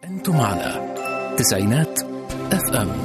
أنتم على تسعينات اف ام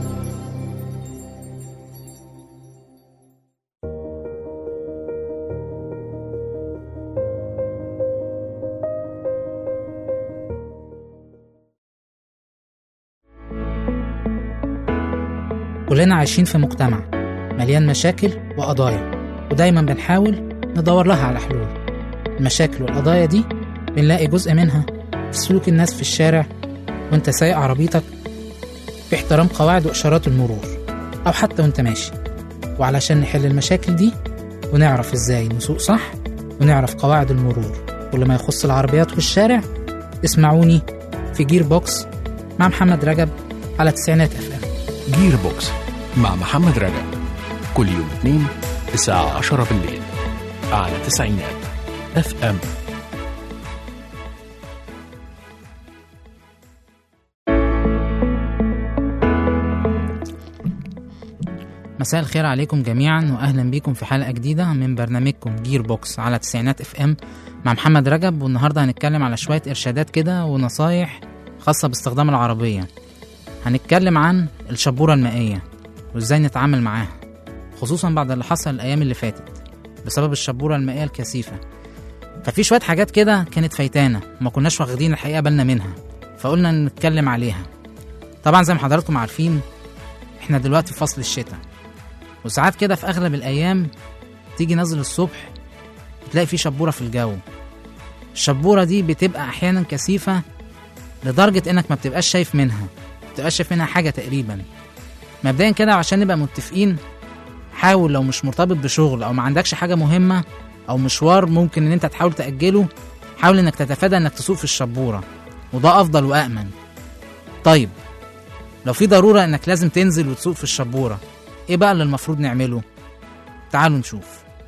كلنا عايشين في مجتمع مليان مشاكل وقضايا ودايما بنحاول ندور لها على حلول المشاكل والقضايا دي بنلاقي جزء منها في سلوك الناس في الشارع وانت سايق عربيتك في احترام قواعد وإشارات المرور أو حتى وانت ماشي وعلشان نحل المشاكل دي ونعرف ازاي نسوق صح ونعرف قواعد المرور كل ما يخص العربيات والشارع اسمعوني في جير بوكس مع محمد رجب على تسعينات اف ام جير بوكس مع محمد رجب كل يوم اثنين الساعة 10 بالليل على تسعينات اف ام مساء الخير عليكم جميعا واهلا بيكم في حلقه جديده من برنامجكم جير بوكس على تسعينات اف ام مع محمد رجب والنهارده هنتكلم على شويه ارشادات كده ونصايح خاصه باستخدام العربيه هنتكلم عن الشبوره المائيه وازاي نتعامل معاها خصوصا بعد اللي حصل الايام اللي فاتت بسبب الشبوره المائيه الكثيفه ففي شويه حاجات كده كانت فايتانا وما كناش واخدين الحقيقه بالنا منها فقلنا نتكلم عليها طبعا زي ما حضراتكم عارفين احنا دلوقتي في فصل الشتاء وساعات كده في اغلب الايام تيجي نازل الصبح تلاقي في شبوره في الجو الشبوره دي بتبقى احيانا كثيفه لدرجه انك ما بتبقاش شايف منها ما بتبقاش شايف منها حاجه تقريبا مبدئيا كده عشان نبقى متفقين حاول لو مش مرتبط بشغل او ما عندكش حاجه مهمه او مشوار ممكن ان انت تحاول تاجله حاول انك تتفادى انك تسوق في الشبوره وده افضل وامن طيب لو في ضروره انك لازم تنزل وتسوق في الشبوره ايه بقى اللي المفروض نعمله تعالوا نشوف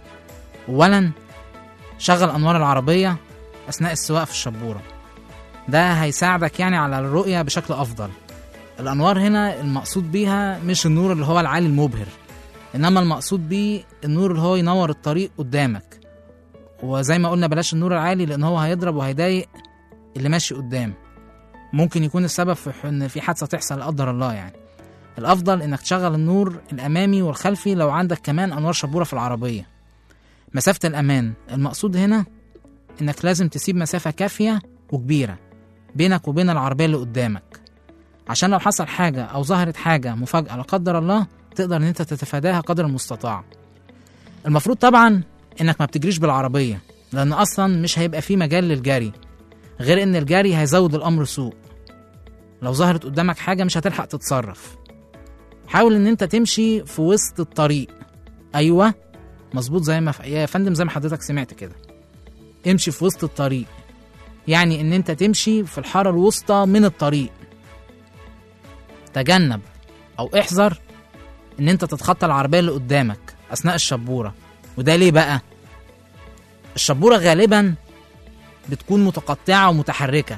اولا شغل انوار العربيه اثناء السواقه في الشبوره ده هيساعدك يعني على الرؤيه بشكل افضل الانوار هنا المقصود بيها مش النور اللي هو العالي المبهر انما المقصود بيه النور اللي هو ينور الطريق قدامك وزي ما قلنا بلاش النور العالي لان هو هيضرب وهيضايق اللي ماشي قدام ممكن يكون السبب في ان في حادثه تحصل لا قدر الله يعني الافضل انك تشغل النور الامامي والخلفي لو عندك كمان انوار شبوره في العربيه مسافه الامان المقصود هنا انك لازم تسيب مسافه كافيه وكبيره بينك وبين العربيه اللي قدامك عشان لو حصل حاجه او ظهرت حاجه مفاجاه لا قدر الله تقدر ان انت تتفاداها قدر المستطاع المفروض طبعا انك ما بتجريش بالعربيه لان اصلا مش هيبقى فيه مجال للجري غير ان الجري هيزود الامر سوء لو ظهرت قدامك حاجه مش هتلحق تتصرف حاول ان انت تمشي في وسط الطريق ايوه مظبوط زي ما ف... يا فندم زي ما حضرتك سمعت كده امشي في وسط الطريق يعني ان انت تمشي في الحاره الوسطى من الطريق تجنب او احذر ان انت تتخطى العربيه اللي قدامك اثناء الشبوره وده ليه بقى الشبوره غالبا بتكون متقطعه ومتحركه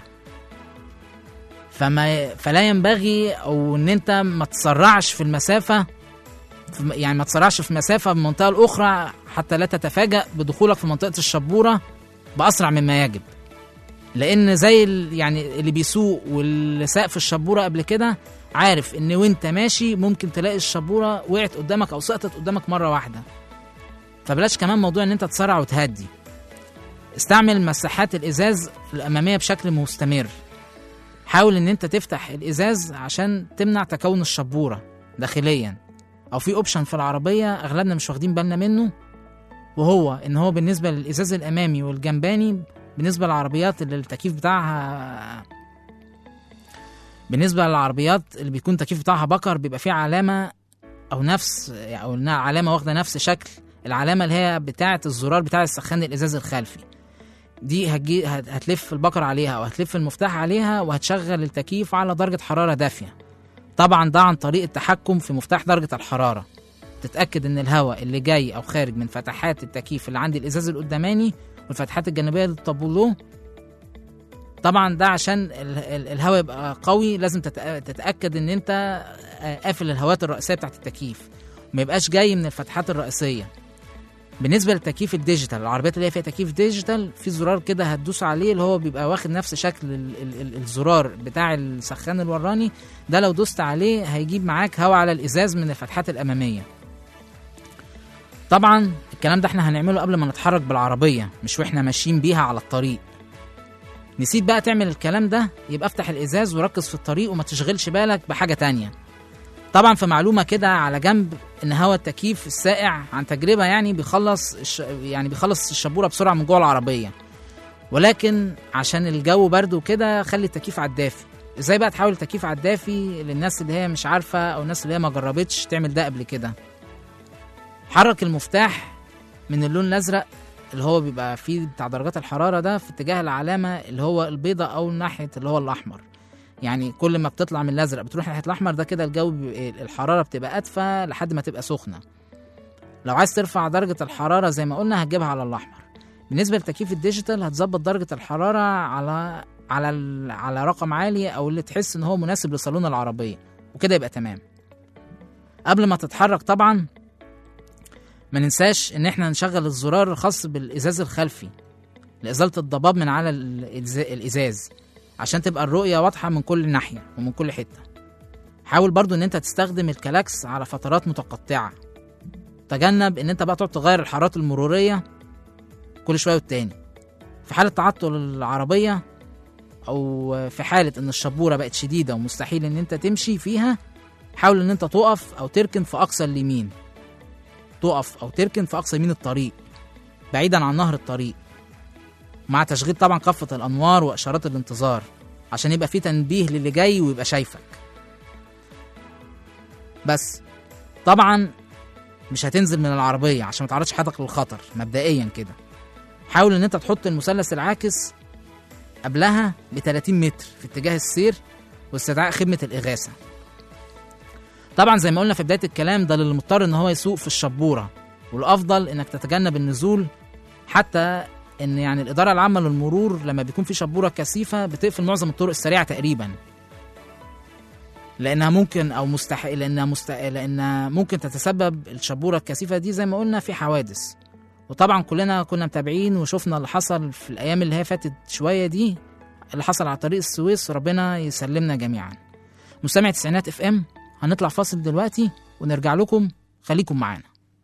فما فلا ينبغي او ان انت ما تسرعش في المسافه في- يعني ما تسرعش في مسافه من المنطقه الاخرى حتى لا تتفاجأ بدخولك في منطقه الشبوره باسرع مما يجب لان زي ال- يعني اللي بيسوق واللي ساق في الشبوره قبل كده عارف ان وانت ماشي ممكن تلاقي الشبوره وقعت قدامك او سقطت قدامك مره واحده فبلاش كمان موضوع ان انت تسرع وتهدي استعمل مساحات الازاز الاماميه بشكل مستمر حاول ان انت تفتح الازاز عشان تمنع تكون الشبوره داخليا او في اوبشن في العربيه اغلبنا مش واخدين بالنا منه وهو ان هو بالنسبه للازاز الامامي والجنباني بالنسبه للعربيات اللي التكييف بتاعها بالنسبه للعربيات اللي بيكون التكييف بتاعها بكر بيبقى فيه علامه او نفس او انها علامه واخده نفس شكل العلامه اللي هي بتاعه الزرار بتاع السخان الازاز الخلفي دي هتجي هت- هتلف البكر عليها او هتلف المفتاح عليها وهتشغل التكييف على درجه حراره دافيه طبعا ده عن طريق التحكم في مفتاح درجه الحراره تتاكد ان الهواء اللي جاي او خارج من فتحات التكييف اللي عند الازاز القداماني والفتحات الجانبيه للطابلو طبعا ده عشان ال- ال- الهواء يبقى قوي لازم تتأ- تتاكد ان انت آه، قافل الهوات الرئيسيه بتاعت التكييف ما يبقاش جاي من الفتحات الرئيسيه بالنسبه للتكييف الديجيتال العربيات اللي هي فيها تكييف ديجيتال في زرار كده هتدوس عليه اللي هو بيبقى واخد نفس شكل ال ال ال الزرار بتاع السخان الوراني ده لو دوست عليه هيجيب معاك هواء على الازاز من الفتحات الاماميه طبعا الكلام ده احنا هنعمله قبل ما نتحرك بالعربيه مش واحنا ماشيين بيها على الطريق نسيت بقى تعمل الكلام ده يبقى افتح الازاز وركز في الطريق وما تشغلش بالك بحاجه تانية طبعا في معلومه كده على جنب ان هواء التكييف السائع عن تجربه يعني بيخلص الش... يعني بيخلص الشبوره بسرعه من جوه العربيه ولكن عشان الجو برد وكده خلي التكييف على الدافي ازاي بقى تحول التكييف على الدافي للناس اللي هي مش عارفه او الناس اللي هي ما جربتش تعمل ده قبل كده حرك المفتاح من اللون الازرق اللي هو بيبقى فيه بتاع درجات الحراره ده في اتجاه العلامه اللي هو البيضة او ناحيه اللي هو الاحمر يعني كل ما بتطلع من الازرق بتروح ناحيه الاحمر ده كده الجو بي... الحراره بتبقى ادفى لحد ما تبقى سخنه لو عايز ترفع درجه الحراره زي ما قلنا هتجيبها على الاحمر بالنسبه لتكييف الديجيتال هتظبط درجه الحراره على على ال... على رقم عالي او اللي تحس ان هو مناسب لصالون العربيه وكده يبقى تمام قبل ما تتحرك طبعا ما ننساش ان احنا نشغل الزرار الخاص بالازاز الخلفي لازاله الضباب من على الإز- الازاز عشان تبقى الرؤية واضحة من كل ناحية ومن كل حتة حاول برضو ان انت تستخدم الكلاكس على فترات متقطعة تجنب ان انت بقى تقعد تغير الحارات المرورية كل شوية والتاني في حالة تعطل العربية او في حالة ان الشبورة بقت شديدة ومستحيل ان انت تمشي فيها حاول ان انت تقف او تركن في اقصى اليمين تقف او تركن في اقصى يمين الطريق بعيدا عن نهر الطريق مع تشغيل طبعا كافة الأنوار وإشارات الانتظار عشان يبقى في تنبيه للي جاي ويبقى شايفك بس طبعا مش هتنزل من العربية عشان ما تعرضش حياتك للخطر مبدئيا كده حاول ان انت تحط المثلث العاكس قبلها ب 30 متر في اتجاه السير واستدعاء خدمة الإغاثة طبعا زي ما قلنا في بداية الكلام ده للي مضطر ان هو يسوق في الشبورة والأفضل انك تتجنب النزول حتى ان يعني الاداره العامه للمرور لما بيكون في شبوره كثيفه بتقفل معظم الطرق السريعه تقريبا لانها ممكن او مستحيل لانها مست... لانها ممكن تتسبب الشبوره الكثيفه دي زي ما قلنا في حوادث وطبعا كلنا كنا متابعين وشفنا اللي حصل في الايام اللي هي فاتت شويه دي اللي حصل على طريق السويس ربنا يسلمنا جميعا مستمع تسعينات اف ام هنطلع فاصل دلوقتي ونرجع لكم خليكم معانا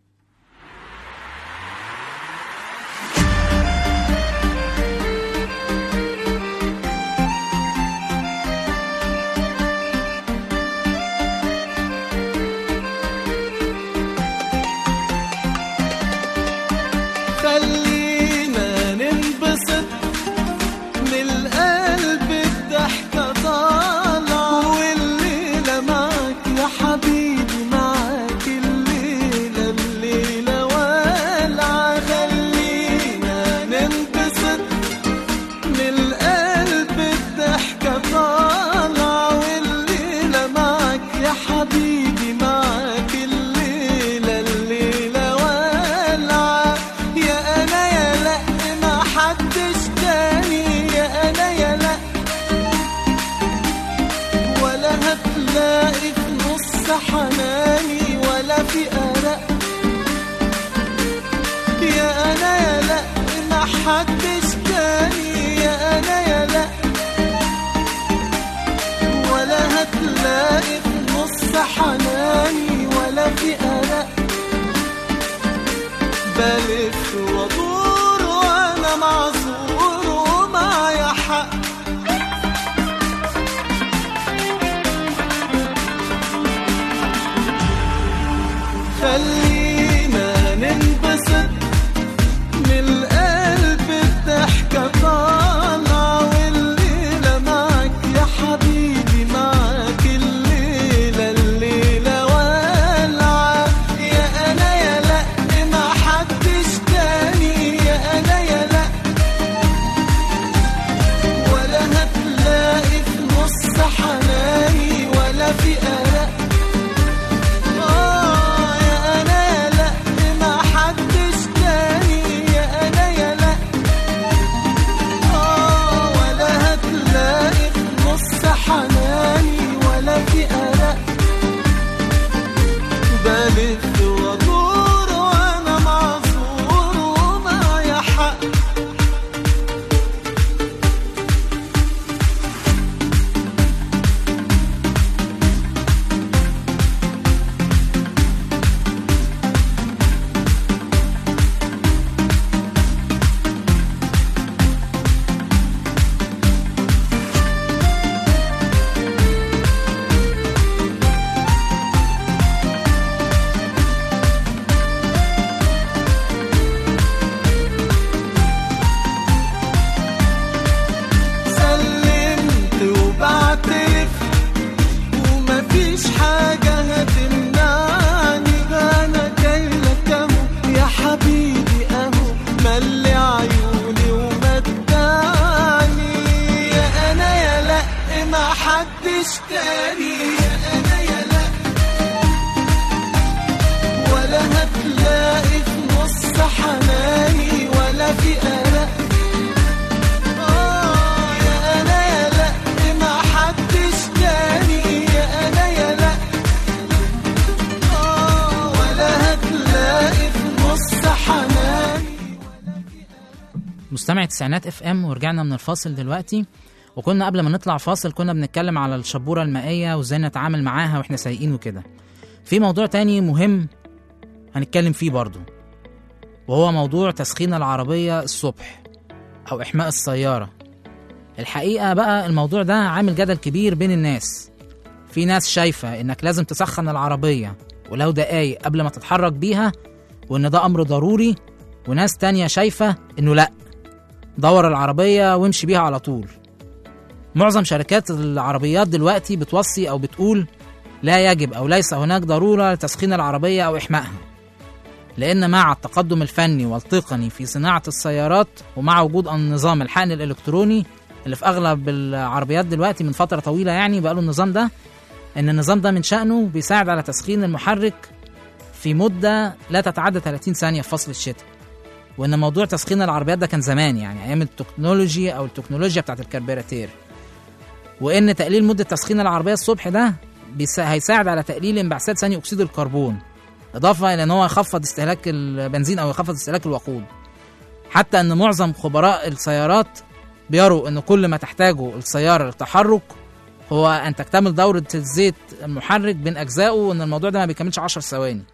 خلينا ننبسط من القلب الضحكة طالعة والليلة معاك يا حبيبي معاك الليلة الليلة والعة خلينا ننبسط من القلب الضحكة طالعة والليلة معاك يا حبيبي معاك الليلة الليلة والعة يا أنا يا لأ ما حدش تاني يا أنا يا لأ ولا هتلاقي في نص حناني ولا في قلق يا أنا يا لأ ما حدش تاني يا أنا يا لأ ولا هتلاقي في نص حناني ولا في قلق بلف وادور وانا معذور ومعايا حق خلينا ننبسط من القلب الضحكة طالعة والليلة معاك يا حبيبي معاك الليلة الليلة والعة يا أنا يا لأ ما حدش تاني محدش تاني يا انا يا لا ولا هتلاقي في نص حناني ولا في قلق آه يا انا يا لا محدش تاني يا انا يا لا آه ولا هتلاقي في نص حناني مستمع تسعينات اف ام ورجعنا من الفاصل دلوقتي وكنا قبل ما نطلع فاصل كنا بنتكلم على الشبورة المائية وازاي نتعامل معاها واحنا سايقين وكده في موضوع تاني مهم هنتكلم فيه برضو وهو موضوع تسخين العربية الصبح أو إحماء السيارة الحقيقة بقى الموضوع ده عامل جدل كبير بين الناس في ناس شايفة إنك لازم تسخن العربية ولو دقايق قبل ما تتحرك بيها وإن ده أمر ضروري وناس تانية شايفة إنه لأ دور العربية وامشي بيها على طول معظم شركات العربيات دلوقتي بتوصي أو بتقول لا يجب أو ليس هناك ضرورة لتسخين العربية أو إحمائها لأن مع التقدم الفني والتقني في صناعة السيارات ومع وجود النظام الحقن الإلكتروني اللي في أغلب العربيات دلوقتي من فترة طويلة يعني بقاله النظام ده إن النظام ده من شأنه بيساعد على تسخين المحرك في مدة لا تتعدى 30 ثانية في فصل الشتاء وان موضوع تسخين العربيات ده كان زمان يعني ايام التكنولوجي او التكنولوجيا بتاعت الكربيراتير وان تقليل مده تسخين العربيه الصبح ده بيسا- هيساعد على تقليل انبعاثات ثاني اكسيد الكربون اضافه الى ان هو يخفض استهلاك البنزين او يخفض استهلاك الوقود حتى ان معظم خبراء السيارات بيروا ان كل ما تحتاجه السياره للتحرك هو ان تكتمل دوره الزيت المحرك بين اجزائه وان الموضوع ده ما بيكملش 10 ثواني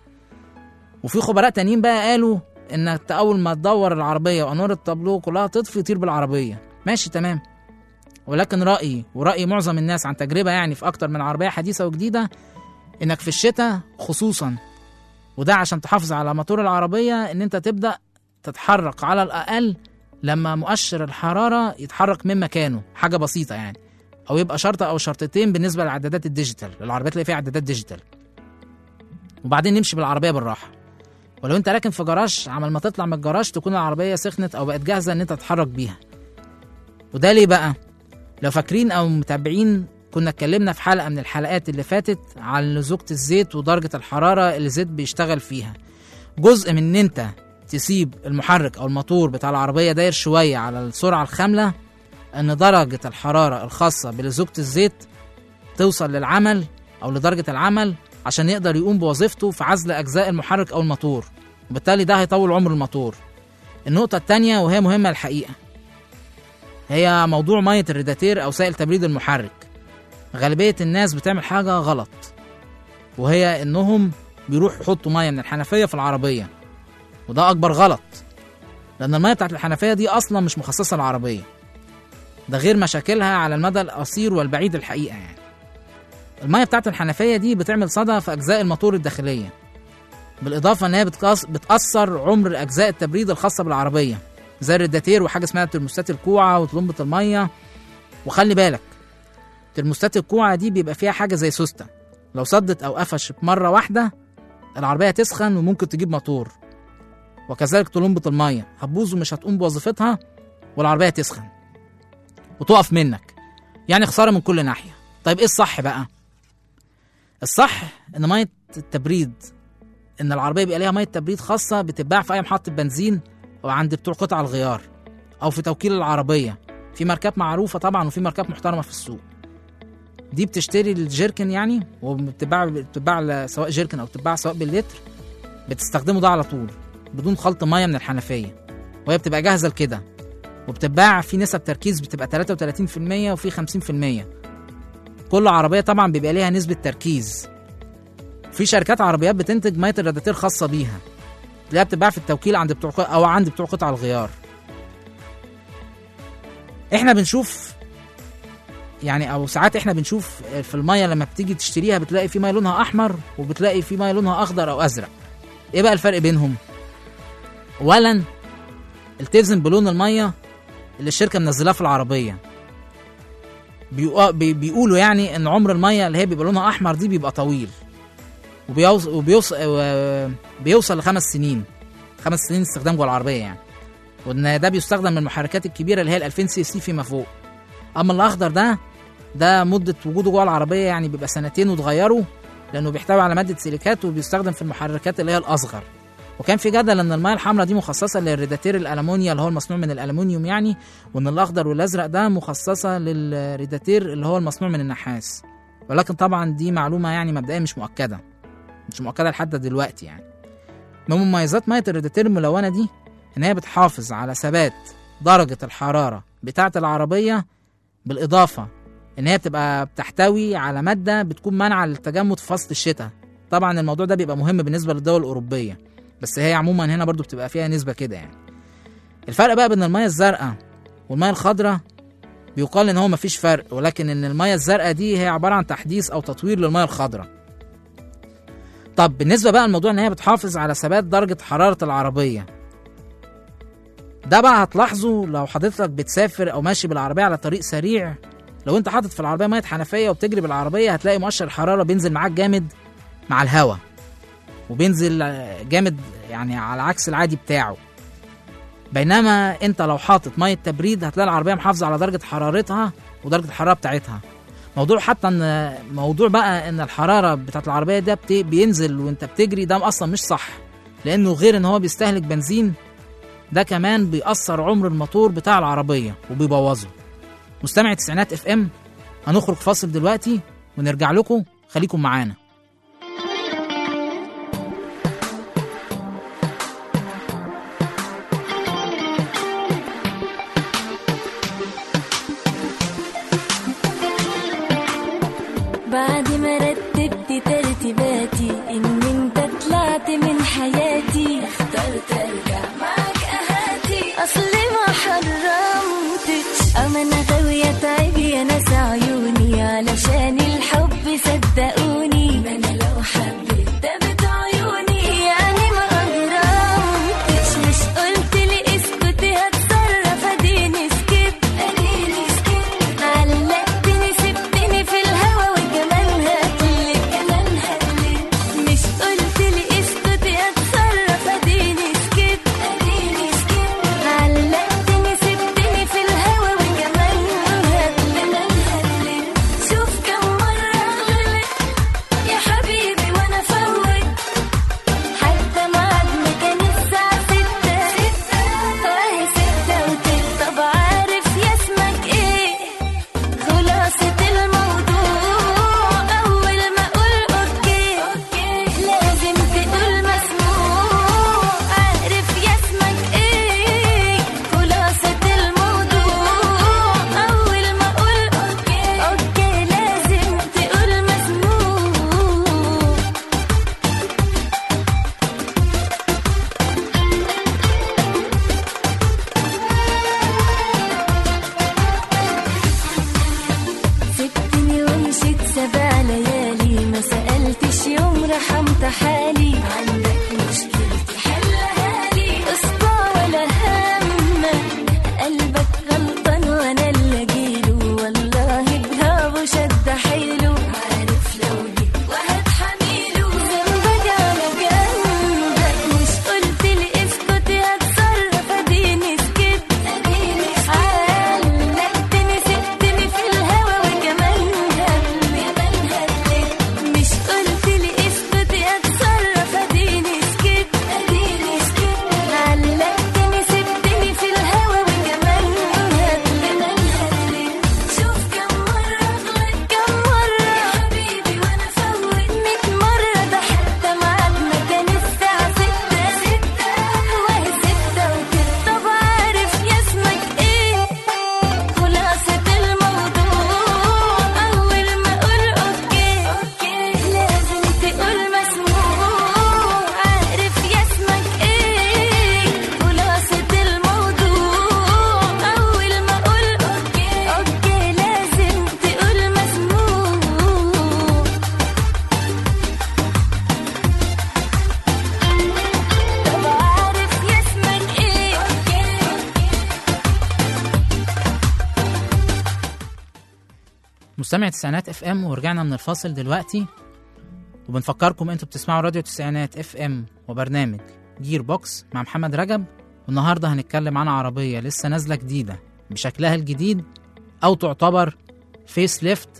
وفي خبراء تانيين بقى قالوا ان انت اول ما تدور العربيه وانوار التابلو كلها تطفي يطير بالعربيه ماشي تمام ولكن رايي وراي معظم الناس عن تجربه يعني في اكتر من عربيه حديثه وجديده انك في الشتاء خصوصا وده عشان تحافظ على موتور العربيه ان انت تبدا تتحرك على الاقل لما مؤشر الحراره يتحرك من مكانه حاجه بسيطه يعني او يبقى شرطه او شرطتين بالنسبه للعدادات الديجيتال العربيات اللي فيها عدادات ديجيتال وبعدين نمشي بالعربيه بالراحه ولو انت راكن في جراج عمل ما تطلع من الجراج تكون العربيه سخنت او بقت جاهزه ان انت تتحرك بيها وده ليه بقى لو فاكرين او متابعين كنا اتكلمنا في حلقه من الحلقات اللي فاتت عن لزوجة الزيت ودرجه الحراره اللي الزيت بيشتغل فيها جزء من ان انت تسيب المحرك او الموتور بتاع العربيه داير شويه على السرعه الخامله ان درجه الحراره الخاصه بلزوجة الزيت توصل للعمل او لدرجه العمل عشان يقدر يقوم بوظيفته في عزل اجزاء المحرك او الموتور وبالتالي ده هيطول عمر الموتور النقطه الثانيه وهي مهمه الحقيقه هي موضوع ميه الريداتير او سائل تبريد المحرك غالبيه الناس بتعمل حاجه غلط وهي انهم بيروحوا يحطوا ميه من الحنفيه في العربيه وده اكبر غلط لان الميه بتاعت الحنفيه دي اصلا مش مخصصه للعربيه ده غير مشاكلها على المدى القصير والبعيد الحقيقه يعني الميه بتاعت الحنفيه دي بتعمل صدى في اجزاء الموتور الداخليه بالاضافه ان هي بتقص- بتاثر عمر اجزاء التبريد الخاصه بالعربيه زي الرادياتير وحاجه اسمها ترموستات الكوعه وطلمبه الميه وخلي بالك ترموستات الكوعه دي بيبقى فيها حاجه زي سوسته لو صدت او قفشت مره واحده العربيه تسخن وممكن تجيب موتور وكذلك طلمبه الميه هتبوظ ومش هتقوم بوظيفتها والعربيه تسخن وتقف منك يعني خساره من كل ناحيه طيب ايه الصح بقى الصح ان ميه التبريد ان العربيه بيبقى ليها ميه تبريد خاصه بتتباع في اي محطه بنزين او عند بتوع قطع الغيار او في توكيل العربيه في ماركات معروفه طبعا وفي ماركات محترمه في السوق دي بتشتري الجيركن يعني وبتتباع بتتباع ل- سواء جيركن او بتتباع سواء باللتر بتستخدمه ده على طول بدون خلط ميه من الحنفيه وهي بتبقى جاهزه لكده وبتتباع في نسب تركيز بتبقى 33% وفي 50% كل عربيه طبعا بيبقى ليها نسبه تركيز في شركات عربيات بتنتج ميه الرادياتير خاصه بيها تلاقيها بتتباع في التوكيل عند بتوع او عند بتوع قطع الغيار احنا بنشوف يعني او ساعات احنا بنشوف في الميه لما بتيجي تشتريها بتلاقي في ميه لونها احمر وبتلاقي في ميه لونها اخضر او ازرق ايه بقى الفرق بينهم اولا التزم بلون الميه اللي الشركه منزلاه في العربيه بيقو- بي- بيقولوا يعني ان عمر الميه اللي هي بيبقى لونها احمر دي بيبقى طويل وبيوصل وبيوصل بيوصل لخمس سنين خمس سنين استخدام جوه العربيه يعني وان ده بيستخدم من المحركات الكبيره اللي هي ال 2000 سي سي فيما فوق اما الاخضر ده ده مده وجوده جوه العربيه يعني بيبقى سنتين وتغيره لانه بيحتوي على ماده سيليكات وبيستخدم في المحركات اللي هي الاصغر وكان في جدل ان الميه الحمراء دي مخصصه للريداتير الالمونيا اللي هو المصنوع من الالومنيوم يعني وان الاخضر والازرق ده مخصصه للريداتير اللي هو المصنوع من النحاس ولكن طبعا دي معلومه يعني مبدئيا مش مؤكده مش مؤكده لحد دلوقتي يعني من مميزات ميه الريداتير الملونه دي ان هي بتحافظ على ثبات درجه الحراره بتاعه العربيه بالاضافه ان هي بتبقى بتحتوي على ماده بتكون مانعه للتجمد في فصل الشتاء طبعا الموضوع ده بيبقى مهم بالنسبه للدول الاوروبيه بس هي عموما هنا برضو بتبقى فيها نسبه كده يعني الفرق بقى بين الميه الزرقاء والميه الخضراء بيقال ان هو مفيش فرق ولكن ان الميه الزرقاء دي هي عباره عن تحديث او تطوير للميه الخضراء طب بالنسبه بقى لموضوع ان هي بتحافظ على ثبات درجه حراره العربيه ده بقى هتلاحظه لو حضرتك بتسافر او ماشي بالعربيه على طريق سريع لو انت حاطط في العربيه ميه حنفيه وبتجري بالعربيه هتلاقي مؤشر الحراره بينزل معاك جامد مع الهواء وبينزل جامد يعني على عكس العادي بتاعه بينما انت لو حاطط ميه تبريد هتلاقي العربيه محافظه على درجه حرارتها ودرجه الحراره بتاعتها موضوع حتى ان موضوع بقى ان الحراره بتاعت العربيه ده بت... بينزل وانت بتجري ده اصلا مش صح لانه غير ان هو بيستهلك بنزين ده كمان بيأثر عمر الموتور بتاع العربيه وبيبوظه مستمع تسعينات اف ام هنخرج فاصل دلوقتي ونرجع لكم خليكم معانا بعد ما رتبت ترتيباتي ان انت طلعت من حياتي اخترت ارجع معاك اهاتي اصلي ما حرمتش اما انا غاوية تعب يا ناس عيوني علشان الحب صدقوني ما انا لو حبيت ده بعيوني يعني ما اجرمتش مش قلت لي اسكتي هتصرف اديني سكت اديني سكت علقتني سبتني في الهوا وكمان هتلك كمان هتلك مش قلت لي اسكتي هتصرف اديني سكت اديني سكت علقتني سبتني في الهوا وكمان هتلك كمان هتلك شوف كم مرة غلط يا حبيبي وانا فوت حتى ميعادنا كان الساعة ستة وهي ستة وتلت طب عارف يا اسمك ايه خلاصة الموضوع أول ما أقول أوكي لازم تقول مسموع عارف يا اسمك ايه خلاصة الموضوع أول ما أقول أوكي أوكي لازم تقول مسموع سبتني ومشيت سبع ليالي ما سألتش يوم رحمت حالي عندك مشكلتي حلها لي قصة ولا همك قلبك غلطان وانا اللي اجيله والله بهابه شد حيله عارف لو جيت وهات حميله ذنبك على جنبك مش قلت لي اسكتي هتصرف اديني سكت اديني علقتني سبتني في الهوا وكمان هبلي كمان هبلي مش قلت لي اسكتي هتصرف اديني سكت اديني سكت علقتني سبتني في الهوا وكمان هبلي كمان هبلي شوف كم مرة غلط كم مرة يا حبيبي وانا فوت ميت مرة ده حتى ميعادنا كان الساعة ستة ستة وهي ستة وتلت طب عارف يا اسمك ايه خلاصة الموضوع أول ما أقول أوكي أوكي لازم تقول مسموع عارف يا اسمك إيه خلاصة الموضوع أول ما أقول أوكي أوكي لازم تقول مسموع طب عارف يا اسمك إيه أوكي مستمع تسعينات اف ام ورجعنا من الفاصل دلوقتي وبنفكركم انتوا بتسمعوا راديو تسعينات اف ام وبرنامج جير بوكس مع محمد رجب والنهارده هنتكلم عن عربيه لسه نازله جديده بشكلها الجديد او تعتبر فيس ليفت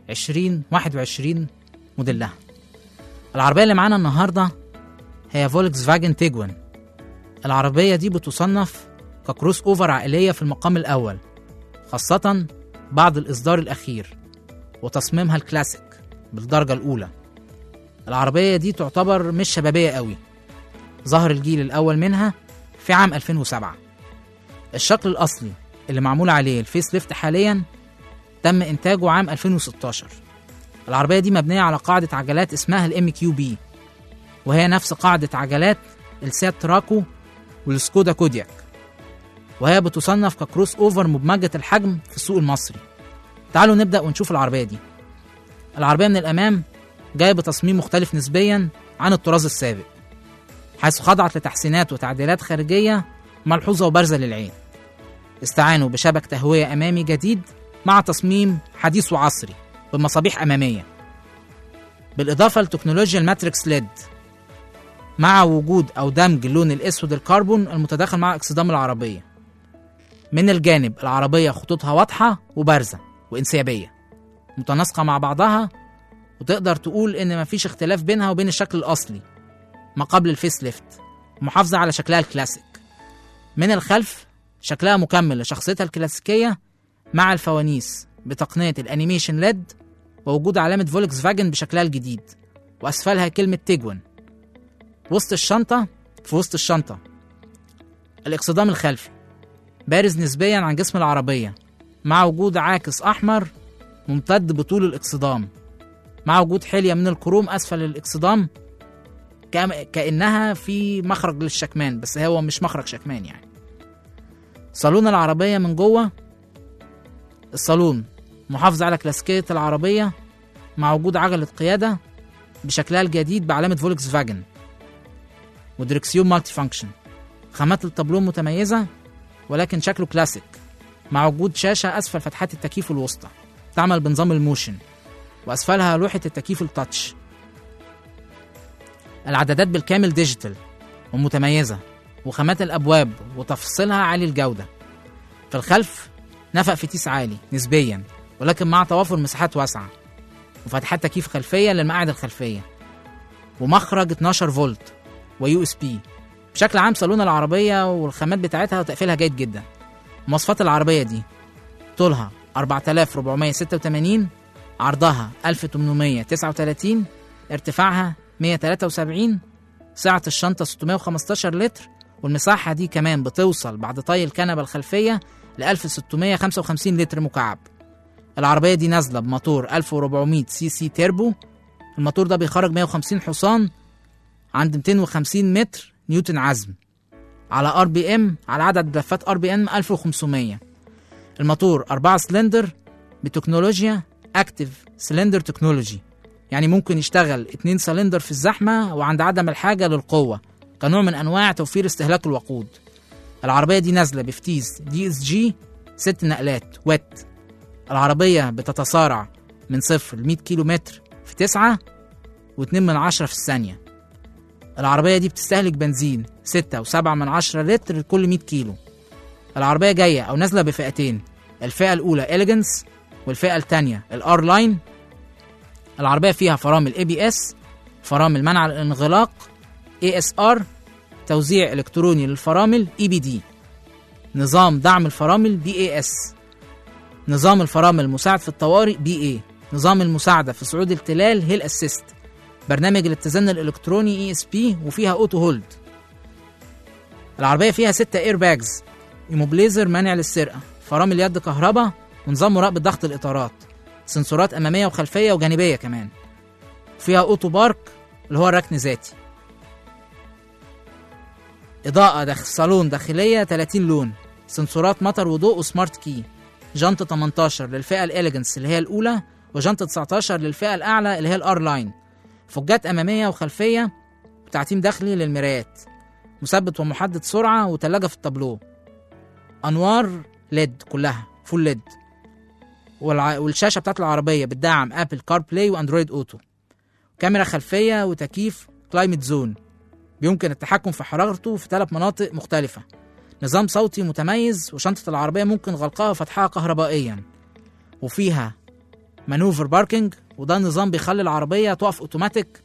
2021 موديلها العربية اللي معانا النهاردة هي فولكس فاجن تيجوان العربية دي بتصنف ككروس أوفر عائلية في المقام الأول خاصة بعد الإصدار الأخير وتصميمها الكلاسيك بالدرجة الأولى العربية دي تعتبر مش شبابية قوي ظهر الجيل الأول منها في عام 2007 الشكل الأصلي اللي معمول عليه الفيس ليفت حاليا تم إنتاجه عام 2016 العربية دي مبنية على قاعدة عجلات اسمها الام كيو بي وهي نفس قاعدة عجلات السيات تراكو والسكودا كودياك وهي بتصنف ككروس اوفر مدمجة الحجم في السوق المصري تعالوا نبدأ ونشوف العربية دي العربية من الأمام جاية بتصميم مختلف نسبيا عن الطراز السابق حيث خضعت لتحسينات وتعديلات خارجية ملحوظة وبارزة للعين استعانوا بشبك تهوية أمامي جديد مع تصميم حديث وعصري بمصابيح أمامية بالإضافة لتكنولوجيا الماتريكس ليد مع وجود أو دمج اللون الأسود الكربون المتداخل مع اكسدام العربية من الجانب العربية خطوطها واضحة وبارزة وانسيابية متناسقة مع بعضها وتقدر تقول إن مفيش اختلاف بينها وبين الشكل الأصلي ما قبل الفيس ليفت محافظة على شكلها الكلاسيك من الخلف شكلها مكمل لشخصيتها الكلاسيكية مع الفوانيس بتقنية الأنيميشن ليد ووجود علامة فولكس فاجن بشكلها الجديد وأسفلها كلمة تيجوان وسط الشنطة في وسط الشنطة الاكسدام الخلفي بارز نسبيا عن جسم العربية مع وجود عاكس أحمر ممتد بطول الاكسدام مع وجود حلية من الكروم أسفل الاكسدام كأم- كأنها في مخرج للشكمان بس هو مش مخرج شكمان يعني صالون العربية من جوه الصالون محافظ على كلاسيكية العربية مع وجود عجلة قيادة بشكلها الجديد بعلامة فولكس فاجن ودركسيون مالتي فانكشن خامات التابلو متميزة ولكن شكله كلاسيك مع وجود شاشة أسفل فتحات التكييف الوسطى تعمل بنظام الموشن وأسفلها لوحة التكييف التاتش العدادات بالكامل ديجيتال ومتميزة وخامات الأبواب وتفصيلها عالي الجودة في الخلف نفق فتيس عالي نسبيا ولكن مع توافر مساحات واسعة وفتحات تكييف خلفية للمقاعد الخلفية ومخرج 12 فولت ويو اس بي بشكل عام صالون العربية والخامات بتاعتها وتقفيلها جيد جدا مواصفات العربية دي طولها 4486 عرضها 1839 ارتفاعها 173 سعة الشنطة 615 لتر والمساحة دي كمان بتوصل بعد طي الكنبة الخلفية ل 1655 لتر مكعب العربية دي نازلة بموتور 1400 سي سي تيربو الموتور ده بيخرج 150 حصان عند 250 متر نيوتن عزم على ار بي ام على عدد لفات ار بي ام 1500 الموتور 4 سلندر بتكنولوجيا اكتيف سلندر تكنولوجي يعني ممكن يشتغل 2 سلندر في الزحمة وعند عدم الحاجة للقوة كنوع من أنواع توفير استهلاك الوقود العربية دي نازلة بفتيس دي اس جي ست نقلات ويت العربية بتتسارع من صفر ل 100 كيلو متر في تسعة واتنين من عشرة في الثانية العربية دي بتستهلك بنزين ستة وسبعة من عشرة لتر لكل 100 كيلو العربية جاية أو نازلة بفئتين الفئة الأولى إليجنس والفئة التانية الار لاين العربية فيها فرامل اي بي اس فرامل منع الانغلاق اي اس ار توزيع الكتروني للفرامل اي بي دي نظام دعم الفرامل بي اي اس نظام الفرامل المساعد في الطوارئ بي اي نظام المساعدة في صعود التلال هيل اسيست برنامج الاتزان الالكتروني اي اس بي وفيها اوتو هولد العربية فيها ستة اير باجز ايموبليزر مانع للسرقة فرامل يد كهرباء ونظام مراقبة ضغط الإطارات سنسورات أمامية وخلفية وجانبية كمان فيها أوتو بارك اللي هو الركن ذاتي إضاءة داخل صالون داخلية 30 لون سنسورات مطر وضوء وسمارت كي جنطة 18 للفئة الإليجنس اللي هي الأولى وجنطة 19 للفئة الأعلى اللي هي الآر لاين فجات أمامية وخلفية وتعتيم داخلي للمرايات مثبت ومحدد سرعة وتلاجة في التابلو أنوار ليد كلها فول ليد والع... والشاشة بتاعت العربية بتدعم أبل كار بلاي وأندرويد أوتو كاميرا خلفية وتكييف كلايمت زون بيمكن التحكم في حرارته في ثلاث مناطق مختلفة نظام صوتي متميز وشنطة العربية ممكن غلقها وفتحها كهربائيا وفيها مانوفر باركينج وده نظام بيخلي العربية تقف اوتوماتيك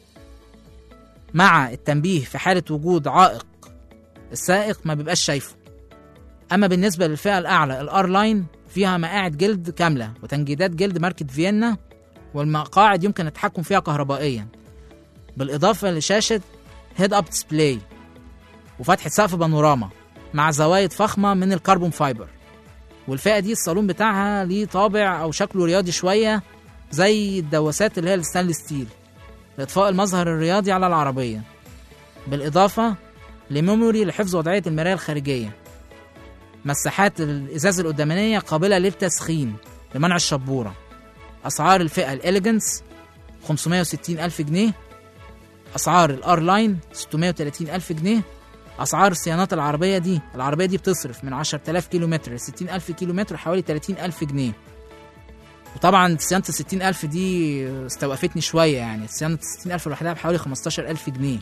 مع التنبيه في حالة وجود عائق السائق ما بيبقاش شايفه أما بالنسبة للفئة الأعلى الار لاين فيها مقاعد جلد كاملة وتنجيدات جلد ماركة فيينا والمقاعد يمكن التحكم فيها كهربائيا بالإضافة لشاشة هيد أب ديسبلاي وفتحة سقف بانوراما مع زوايد فخمة من الكربون فايبر والفئة دي الصالون بتاعها ليه طابع أو شكله رياضي شوية زي الدواسات اللي هي الستانلس ستيل لإطفاء المظهر الرياضي على العربية بالإضافة لميموري لحفظ وضعية المراية الخارجية مساحات الإزاز القدامانية قابلة للتسخين لمنع الشبورة أسعار الفئة الإليجنس 560 ألف جنيه أسعار الآر لاين 630 ألف جنيه أسعار الصيانات العربية دي العربية دي بتصرف من 10000 كيلو متر ل 60000 كيلو متر حوالي 30000 جنيه وطبعا صيانة ال 60000 دي استوقفتني شوية يعني صيانة ال 60000 لوحدها بحوالي 15000 جنيه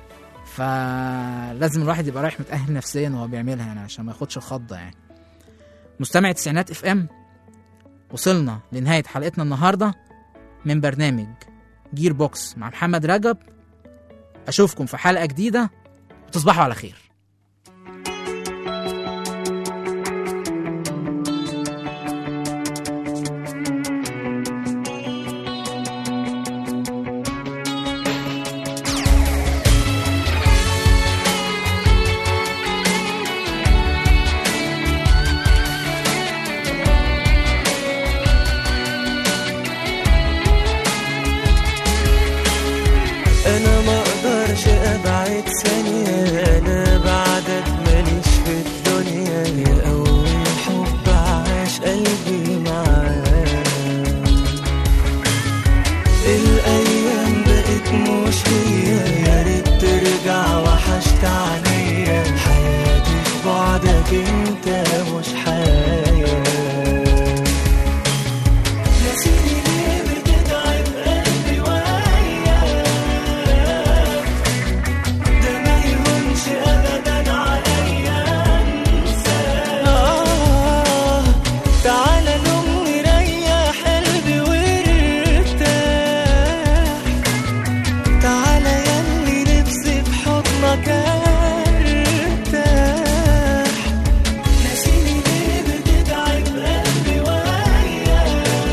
فلازم الواحد يبقى رايح متأهل نفسيا وهو بيعملها يعني عشان ما ياخدش الخضة يعني مستمع تسعينات اف ام وصلنا لنهاية حلقتنا النهاردة من برنامج جير بوكس مع محمد رجب أشوفكم في حلقة جديدة وتصبحوا على خير انا ما اقدرش ابعد ثانية انا بعدك ماليش في الدنيا يا اول حب عاش قلبي معاك الايام بقت مش هي يا ريت ترجع وحشت عليا حياتي في بعدك انت مش حياه نسيني ليه بتتعب قلبي وياك ده ما يهونش ابدا عليا انساك آه تعالى نوم نريح قلبي وارتاح تعالى ياللي نفسي في حضنك ارتاح نسيني ليه بتتعب قلبي وياك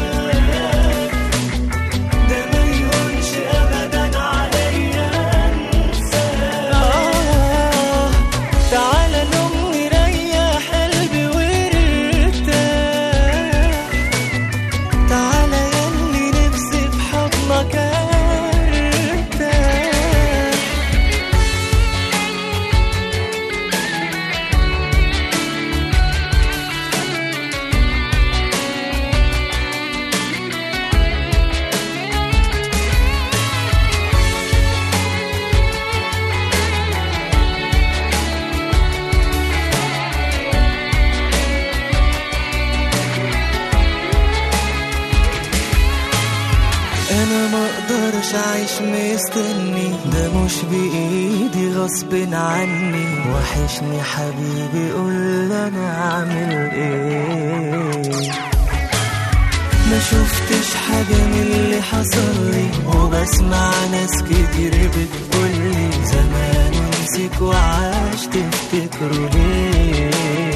ده ما يهونش ابدا عليا انساك آه تعالى نوم نريح قلبي وارتاح تعالى ياللي نفسي في حضنك ارتاح انا ما اقدرش اعيش مستني ده مش بايدي غصب عني وحشني حبيبي قول انا اعمل ايه ما شفتش حاجة من اللي حصل لي وبسمع ناس كتير بتقولي زمان نسيك وعاش تفتكروا ليه